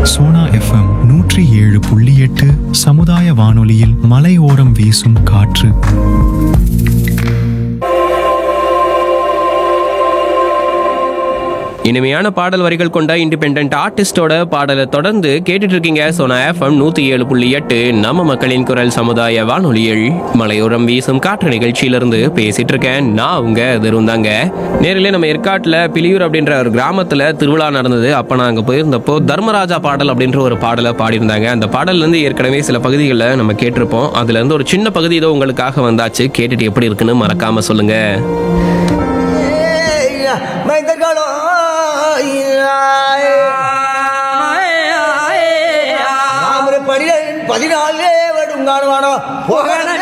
Sona FM நூற்றி ஏழு புள்ளி எட்டு சமுதாய வானொலியில் மலையோரம் வீசும் காற்று இனிமையான பாடல் வரிகள் கொண்ட இண்டிபெண்ட் ஆர்டிஸ்டோட பாடலை தொடர்ந்து கேட்டுட்டு இருக்கீங்க சோனா எஃப்எம் நூத்தி ஏழு புள்ளி எட்டு நம்ம மக்களின் குரல் சமுதாய வானொலியில் மலையோரம் வீசும் காற்று நிகழ்ச்சியிலிருந்து பேசிட்டு இருக்கேன் நான் உங்க திருந்தாங்க நேரிலே நம்ம ஏற்காட்டுல பிலியூர் அப்படின்ற ஒரு கிராமத்துல திருவிழா நடந்தது அப்ப நான் அங்க போயிருந்தப்போ தர்மராஜா பாடல் அப்படின்ற ஒரு பாடலை பாடியிருந்தாங்க அந்த பாடல்ல இருந்து ஏற்கனவே சில பகுதிகளில் நம்ம கேட்டிருப்போம் அதுல இருந்து ஒரு சின்ன பகுதி ஏதோ உங்களுக்காக வந்தாச்சு கேட்டுட்டு எப்படி இருக்குன்னு மறக்காம சொல்லுங்க மைந்தர்களோ ராமர் படியன் பதினாலே வடும் காணுவானோ போகன